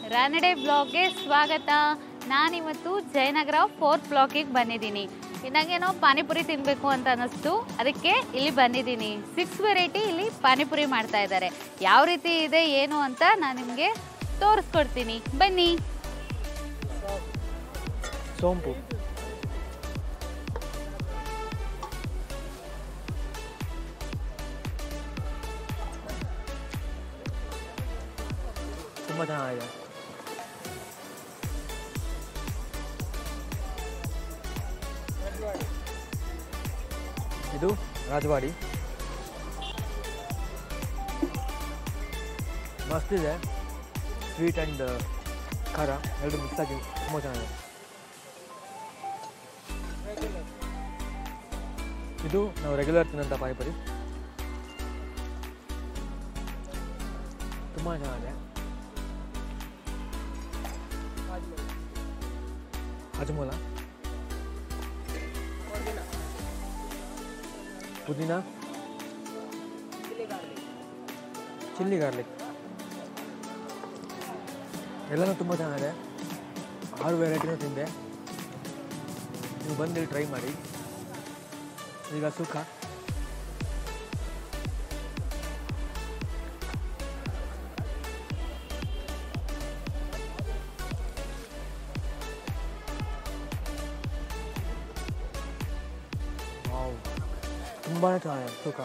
ರಾನಡೆ ಬ್ಲಾಗ್ಗೆ ಸ್ವಾಗತ ನಾನಿವತ್ತು ಜಯನಗರ ಫೋರ್ತ್ ಬ್ಲಾಕಿಗೆ ಬಂದಿದ್ದೀನಿ ನನಗೇನೋ ಪಾನಿಪುರಿ ತಿನ್ನಬೇಕು ಅಂತ ಅನ್ನಿಸ್ತು ಅದಕ್ಕೆ ಇಲ್ಲಿ ಬಂದಿದ್ದೀನಿ ಸಿಕ್ಸ್ ವೆರೈಟಿ ಇಲ್ಲಿ ಪಾನಿಪುರಿ ಮಾಡ್ತಾ ಇದ್ದಾರೆ ಯಾವ ರೀತಿ ಇದೆ ಏನು ಅಂತ ನಾನು ನಿಮಗೆ ತೋರಿಸ್ಕೊಡ್ತೀನಿ ಬನ್ನಿ ಸೋಂಪು ತುಂಬ ಚೆನ್ನಾಗಿದೆ ಇದು ರಾಜವಾಡಿ ಮಸ್ತಿದೆ ಸ್ವೀಟ್ ಆ್ಯಂಡ್ ಖಾರ ಎರಡು ಮಿಕ್ಸ್ ಆಗಿ ತುಂಬ ಚೆನ್ನಾಗಿದೆ ಇದು ನಾವು ರೆಗ್ಯುಲರ್ ತಿನ್ನೋಂಥ ಪಾನಿಪುರಿ ತುಂಬ ಚೆನ್ನಾಗಿದೆ ಹಜಮೂಲ ಪುದೀನ ಚಿಲ್ಲಿ ಗಾರ್ಲಿಕ್ ಎಲ್ಲನೂ ತುಂಬ ಚೆನ್ನಾಗಿದೆ ಆರು ವೆರೈಟಿನೂ ತಿಂದೆ ನೀವು ಬಂದು ಇಲ್ಲಿ ಟ್ರೈ ಮಾಡಿ ಈಗ ಸುಖ ವಾವ್ ತುಂಬಾ ಚೆನ್ನಾಗಿದೆ ಸುಖ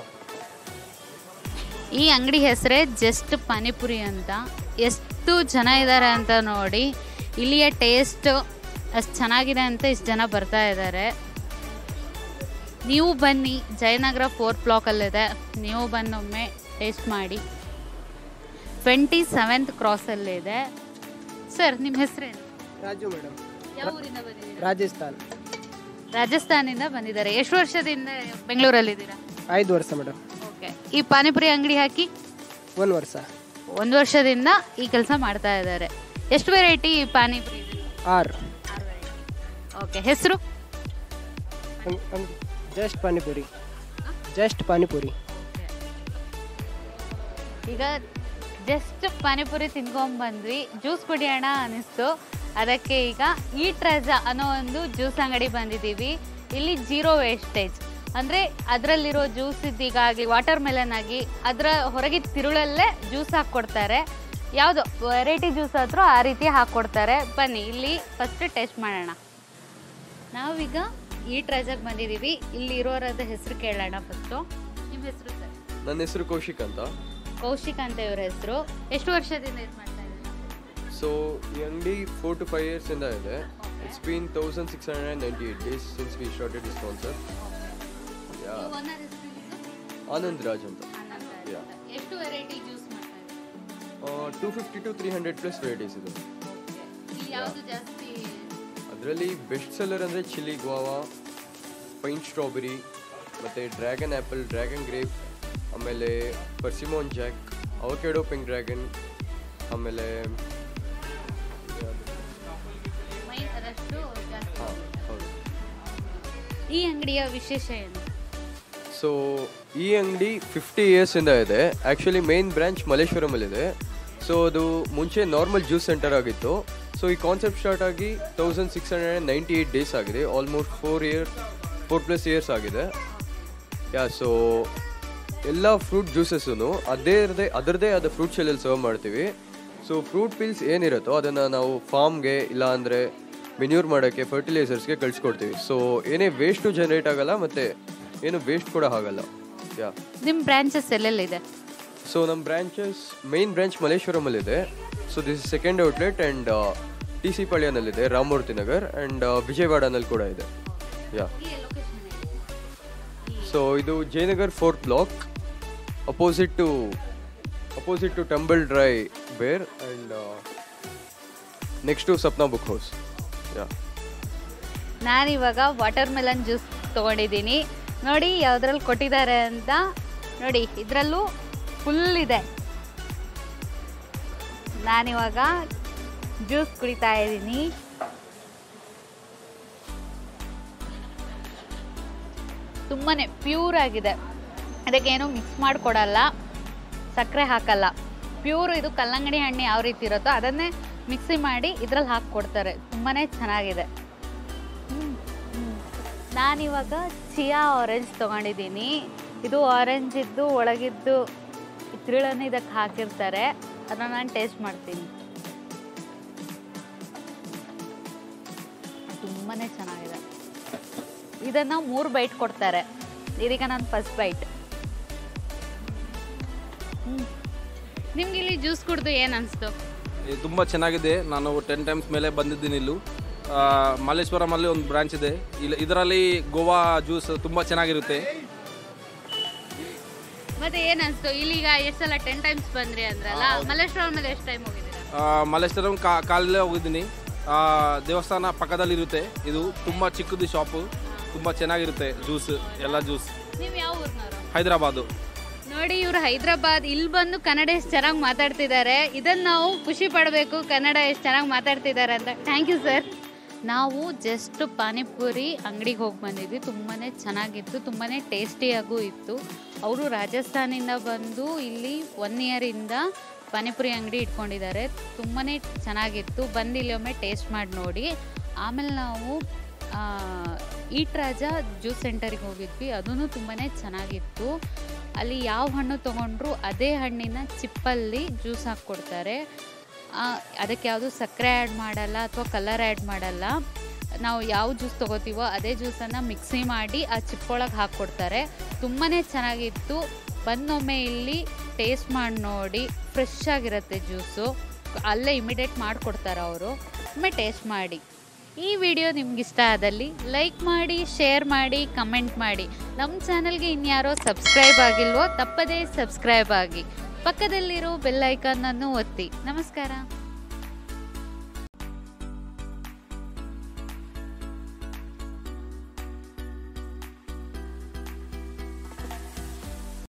ಈ ಅಂಗಡಿ ಹೆಸರೇ ಜಸ್ಟ್ ಪಾನಿಪುರಿ ಅಂತ ಎಷ್ಟು ಜನ ಇದ್ದಾರೆ ಅಂತ ನೋಡಿ ಇಲ್ಲಿಯ ಟೇಸ್ಟ್ ಅಷ್ಟು ಚೆನ್ನಾಗಿದೆ ಅಂತ ಇಷ್ಟು ಜನ ಬರ್ತಾ ಇದ್ದಾರೆ ನೀವು ಬನ್ನಿ ಜಯನಗರ ಫೋರ್ತ್ ಬ್ಲಾಕಲ್ಲಿದೆ ನೀವು ಬಂದೊಮ್ಮೆ ಟೇಸ್ಟ್ ಮಾಡಿ ಟ್ವೆಂಟಿ ಸೆವೆಂತ್ ಕ್ರಾಸಲ್ಲಿದೆ ಸರ್ ನಿಮ್ಮ ಹೆಸರೇನು ರಾಜು ಮೇಡಮ್ ಯಾವ ಊರಿಂದ ಬಂದಿದ್ದೀರಾ ರಾಜಸ್ಥಾನ್ ರಾಜಸ್ಥಾನಿಂದ ಬಂದಿದ್ದಾರೆ ಎಷ್ಟು ವರ್ಷದಿಂದ ಬೆಂಗಳೂರಲ್ಲಿದ್ದೀರಾ ಐದು ವರ್ಷ ಮೇಡಮ್ ಓಕೆ ಈ ಪಾನಿಪುರಿ ಅಂಗಡಿ ಹಾಕಿ ಒಂದು ವರ್ಷ ಒಂದು ವರ್ಷದಿಂದ ಈ ಕೆಲಸ ಮಾಡ್ತಾ ಇದ್ದಾರೆ ಎಷ್ಟು ವೆರೈಟಿ ಪಾನಿಪುರಿ ಇದೆ ಆರು ಓಕೆ ಹೆಸರು ಜಸ್ಟ್ ಪಾನಿಪುರಿ ಜಸ್ಟ್ ಪಾನಿಪುರಿ ಈಗ ಜಸ್ಟ್ ಪಾನಿಪುರಿ ತಿನ್ಕೊಂಡ್ ಬಂದ್ವಿ ಜ್ಯೂಸ್ ಕುಡಿಯೋಣ ಅನಿಸ್ತು ಅದಕ್ಕೆ ಈಗ ಈ ಟ್ರೆಜಾ ಅನ್ನೋ ಒಂದು ಜ್ಯೂಸ್ ಅಂಗಡಿ ಬಂದಿದ್ದೀವಿ ಇಲ್ಲಿ ಜೀರೋ ವೇಸ್ಟೇಜ್ ಅಂದರೆ ಅದರಲ್ಲಿರೋ ಜ್ಯೂಸ್ ಇದ್ದೀಗಾಗಲಿ ವಾಟರ್ ಮೆಲನ್ ಆಗಿ ಅದರ ಹೊರಗೆ ತಿರುಳಲ್ಲೇ ಜ್ಯೂಸ್ ಹಾಕ್ಕೊಡ್ತಾರೆ ಯಾವುದು ವೆರೈಟಿ ಜ್ಯೂಸ್ ಆದರೂ ಆ ರೀತಿ ಹಾಕ್ಕೊಡ್ತಾರೆ ಬನ್ನಿ ಇಲ್ಲಿ ಫಸ್ಟ್ ಟೇಸ್ಟ್ ಮಾಡೋಣ ನಾವೀಗ ಈ ಟ್ರೆಜಾಗೆ ಬಂದಿದ್ದೀವಿ ಇಲ್ಲಿ ಇರೋರದ ಹೆಸರು ಕೇಳೋಣ ಫಸ್ಟು ನಿಮ್ಮ ಹೆಸರು ಸರ್ ನನ್ನ ಹೆಸರು ಕೌಶಿಕ್ ಅಂತ ಕೌಶಿಕ್ ಅಂತ ಇವ್ರ ಹೆಸರು ಎಷ್ಟು ವರ್ಷದಿಂದ ಇದು ಮಾಡ್ತಾ ಇದ್ದೀರಾ ಸೊ ಈ ಅಂಗಡಿ ಫೋರ್ ಟು ಫೈವ್ ಇಯರ್ಸ್ ಇಂದ ಇದೆ it's been thousand six hundred and ninety eight days since we started this concept yeah owner ಹೆಸರು ನಿಮ್ದು? ಆನಂದ್ ರಾಜ್ ಅಂತ ಆನಂದ್ ರಾಜ್ Yeah. ಅಂತ. ಎಷ್ಟು ವೆರೈಟಿ ಜ್ಯೂಸ್ ಮಾಡ್ತಾ ಇದ್ದೀರಾ two fifty to three hundred plus varieties ಇದೆ ಇಲ್ಲಿ ಯಾವುದು ಜಾಸ್ತಿ ಅದರಲ್ಲಿ ಬೆಸ್ಟ್ ಸೆಲ್ಲರ್ ಅಂದರೆ ಚಿಲ್ಲಿ ಗೋವಾ ಪೈನ್ ಸ್ಟ್ರಾಬೆರಿ ಮತ್ತು ಡ್ರ್ಯಾಗನ್ ಆ್ಯಪಲ್ ಡ್ರ್ಯಾಗನ್ ಗ್ರೇಪ್ ಆಮೇಲೆ persimmon jack avocado pink dragon ಆಮೇಲೆ ಮೈನ್ ಅದಷ್ಟು ಜಾಸ್ತಿ ಹಾಂ ಹೌದು ಈ ಅಂಗಡಿಯ ವಿಶೇಷ ಏನು ಸೊ ಈ ಅಂಗಡಿ ಫಿಫ್ಟಿ ಇಯರ್ಸಿಂದ ಇದೆ ಆ್ಯಕ್ಚುಲಿ ಮೇನ್ ಬ್ರಾಂಚ್ ಮಲ್ಲೇಶ್ವರಮಲ್ಲಿದೆ ಸೊ ಅದು ಮುಂಚೆ ನಾರ್ಮಲ್ ಜ್ಯೂಸ್ ಸೆಂಟರ್ ಆಗಿತ್ತು ಸೊ ಈ ಕಾನ್ಸೆಪ್ಟ್ ಸ್ಟಾರ್ಟ್ ಆಗಿ thousand six hundred and ninety eight days ಆಗಿದೆ almost four year four plus years ಆಗಿದೆ ಯಾ ಸೊ ಎಲ್ಲ ಫ್ರೂಟ್ ಜ್ಯೂಸಸ್ಸು ಅದೇ ಇರದೆ ಅದರದೇ ಆದ ಫ್ರೂಟ್ ಶೆಲ್ಲಲ್ಲಿ ಸರ್ವ್ ಮಾಡ್ತೀವಿ ಸೊ ಫ್ರೂಟ್ ಪಿಲ್ಸ್ ಏನಿರುತ್ತೋ ಅದನ್ನು ನಾವು ಫಾರ್ಮ್ಗೆ ಇಲ್ಲ ಅಂದರೆ ಮೆನ್ಯೂರ್ ಮಾಡೋಕ್ಕೆ ಫರ್ಟಿಲೈಸರ್ಸ್ಗೆ ಕಳಿಸ್ಕೊಡ್ತೀವಿ ಸೊ ಏನೇ ವೇಸ್ಟು ಜನರೇಟ್ ಆಗಲ್ಲ ಮತ್ತು ಏನು ವೇಸ್ಟ್ ಕೂಡ ಆಗಲ್ಲ ಯಾ ನಿಮ್ಮ ಬ್ರಾಂಚಸ್ ಎಲ್ಲೆಲ್ಲಿದೆ ಸೊ ನಮ್ಮ ಬ್ರಾಂಚಸ್ ಮೇನ್ ಬ್ರಾಂಚ್ ಮಲ್ಲೇಶ್ವರಮಲ್ಲಿದೆ so this is second outlet and T C ಪಾಳ್ಯನಲ್ಲಿದೆ ರಾಮಮೂರ್ತಿ ನಗರ್ ಆ್ಯಂಡ್ ವಿಜಯವಾಡನಲ್ಲಿ ಕೂಡ ಇದೆ ಯಾ ಸೊ ಇದು Jayanagar fourth block opposite to opposite to temple dry bear and next to Sapna book house yeah ನಾನಿವಾಗ water melon juice ತೊಗೊಂಡಿದ್ದೀನಿ ನೋಡಿ ಯಾವುದ್ರಲ್ಲಿ ಕೊಟ್ಟಿದ್ದಾರೆ ಅಂತ ನೋಡಿ ಇದರಲ್ಲೂ ಫುಲ್ ಇದೆ ನಾನಿವಾಗ ಜ್ಯೂಸ್ ಕುಡಿತಾ ಇದ್ದೀನಿ ತುಂಬಾ ಪ್ಯೂರ್ ಆಗಿದೆ ಅದಕ್ಕೇನು ಮಿಕ್ಸ್ ಮಾಡಿಕೊಡಲ್ಲ ಸಕ್ಕರೆ ಹಾಕಲ್ಲ ಪ್ಯೂರ್ ಇದು ಕಲ್ಲಂಗಡಿ ಹಣ್ಣು ಯಾವ ರೀತಿ ಇರುತ್ತೋ ಅದನ್ನೇ ಮಿಕ್ಸಿ ಮಾಡಿ ಇದ್ರಲ್ಲಿ ಹಾಕಿ ಕೊಡ್ತಾರೆ ತುಂಬಾ ಚೆನ್ನಾಗಿದೆ ನಾನಿವಾಗ ಚಿಯಾ ಆರೆಂಜ್ ತೊಗೊಂಡಿದ್ದೀನಿ ಇದು ಆರೆಂಜ್ ಇದ್ದು ಒಳಗಿದ್ದು ತಿರುಳನ್ನು ಇದಕ್ಕೆ ಹಾಕಿರ್ತಾರೆ ಅದನ್ನು ನಾನು ಟೇಸ್ಟ್ ಮಾಡ್ತೀನಿ ತುಂಬಾ ಚೆನ್ನಾಗಿದೆ ಇದನ್ನು ಮೂರು ಬೈಟ್ ಕೊಡ್ತಾರೆ ಇದೀಗ ನಾನು ಫಸ್ಟ್ ಬೈಟ್ ನಿಮ್ಗೆ ಇಲ್ಲಿ ಜ್ಯೂಸ್ ಕುಡ್ದು ಏನು ಅನಿಸ್ತು ಇದು ತುಂಬ ಚೆನ್ನಾಗಿದೆ ನಾನು ಟೆನ್ ಟೈಮ್ಸ್ ಮೇಲೆ ಬಂದಿದ್ದೀನಿ ಇಲ್ಲೂ ಆ, ಮಲ್ಲೇಶ್ವರಮಲ್ಲಿ ಒಂದು ಬ್ರಾಂಚ್ ಇದೆ ಇಲ್ಲಿ ಇದರಲ್ಲಿ ಗೋವಾ ಜ್ಯೂಸ್ ತುಂಬ ಚೆನ್ನಾಗಿರುತ್ತೆ ಮತ್ತೆ ಏನ್ ಅನ್ಸ್ತು ಇಲ್ಲಿಗ ಎಷ್ಟು ಸಲ ಟೆನ್ ಟೈಮ್ಸ್ ಬಂದ್ರಿ ಅಂದ್ರಲ್ಲ ಮಲ್ಲೇಶ್ವರಂ ಮೇಲೆ ಎಷ್ಟು ಟೈಮ್ ಹೋಗಿದ್ದೀರಾ ಆ, ಮಲ್ಲೇಶ್ವರಂ ಕಾ ಕಾಲಲ್ಲೇ ಹೋಗಿದ್ದೀನಿ ಆ, ದೇವಸ್ಥಾನ ಪಕ್ಕದಲ್ಲಿ ಇರುತ್ತೆ ಇದು ತುಂಬ ಚಿಕ್ಕದು ಶಾಪು ತುಂಬ ಚೆನ್ನಾಗಿರುತ್ತೆ ಜ್ಯೂಸ್ ಎಲ್ಲ ಜ್ಯೂಸ್ ನೀವು ಯಾವ ಊರ್ನವರು ಹೈದರಾಬಾದು ನೋಡಿ ಇವ್ರು ಹೈದರಾಬಾದ್ ಇಲ್ಲಿ ಬಂದು ಕನ್ನಡ ಎಷ್ಟು ಚೆನ್ನಾಗಿ ಮಾತಾಡ್ತಿದ್ದಾರೆ ಇದನ್ನ ನಾವು ಖುಷಿ ಪಡಬೇಕು ಕನ್ನಡ ಎಷ್ಟು ಚೆನ್ನಾಗಿ ಮಾತಾಡ್ತಿದ್ದಾರೆ ಅಂತ ಥ್ಯಾಂಕ್ ಯು ಸರ್ ನಾವು ಜಸ್ಟ್ ಪಾನಿಪುರಿ ಅಂಗಡಿಗೆ ಹೋಗಿ ಬಂದಿದ್ವಿ ತುಂಬಾ ಚೆನ್ನಾಗಿತ್ತು ತುಂಬಾ ಟೇಸ್ಟಿಯಾಗೂ ಇತ್ತು ಅವರು ರಾಜಸ್ಥಾನಿಂದ ಬಂದು ಇಲ್ಲಿ ಒನ್ ಇಯರಿಂದ ಪಾನಿಪುರಿ ಅಂಗಡಿ ಇಟ್ಕೊಂಡಿದ್ದಾರೆ ತುಂಬಾ ಚೆನ್ನಾಗಿತ್ತು ಬಂದು ಇಲ್ಲಿ ಒಮ್ಮೆ ಟೇಸ್ಟ್ ಮಾಡಿ ನೋಡಿ ಆಮೇಲೆ ನಾವು ಆ, ಈಟ್ ರಾಜ ಜ್ಯೂಸ್ ಸೆಂಟರಿಗೆ ಹೋಗಿದ್ವಿ ಅದೂ ತುಂಬಾ ಚೆನ್ನಾಗಿತ್ತು ಅಲ್ಲಿ ಯಾವ ಹಣ್ಣು ತೊಗೊಂಡ್ರು ಅದೇ ಹಣ್ಣಿನ ಚಿಪ್ಪಲ್ಲಿ ಜ್ಯೂಸ್ ಹಾಕ್ಕೊಡ್ತಾರೆ ಆ, ಅದಕ್ಕೆ ಯಾವುದು ಸಕ್ಕರೆ ಆ್ಯಡ್ ಮಾಡಲ್ಲ ಅಥವಾ ಕಲರ್ ಆ್ಯಡ್ ಮಾಡಲ್ಲ ನಾವು ಯಾವ ಜ್ಯೂಸ್ ತೊಗೋತೀವೋ ಅದೇ ಜ್ಯೂಸನ್ನು ಮಿಕ್ಸಿ ಮಾಡಿ ಆ ಚಿಪ್ಪೊಳಗೆ ಹಾಕ್ಕೊಡ್ತಾರೆ ತುಂಬಾ ಚೆನ್ನಾಗಿತ್ತು ಬಂದೊಮ್ಮೆ ಇಲ್ಲಿ ಟೇಸ್ಟ್ ಮಾಡಿ ನೋಡಿ ಫ್ರೆಶ್ ಆಗಿರುತ್ತೆ ಜ್ಯೂಸು ಅಲ್ಲೇ ಇಮಿಡಿಯೇಟ್ ಮಾಡಿಕೊಡ್ತಾರೆ ಅವರು ಒಮ್ಮೆ ಟೇಸ್ಟ್ ಮಾಡಿ ಈ ವಿಡಿಯೋ ನಿಮ್ಗೆ ಇಷ್ಟ ಆದಲ್ಲಿ ಲೈಕ್ ಮಾಡಿ ಶೇರ್ ಮಾಡಿ ಕಮೆಂಟ್ ಮಾಡಿ ನಮ್ಮ ಚಾನಲ್ಗೆ ಇನ್ಯಾರೋ ಸಬ್ಸ್ಕ್ರೈಬ್ ಆಗಿಲ್ವೋ ತಪ್ಪದೇ ಸಬ್ಸ್ಕ್ರೈಬ್ ಆಗಿ ಪಕ್ಕದಲ್ಲಿರೋ ಬೆಲ್ ಐಕಾನನ್ನು ಒತ್ತಿ ನಮಸ್ಕಾರ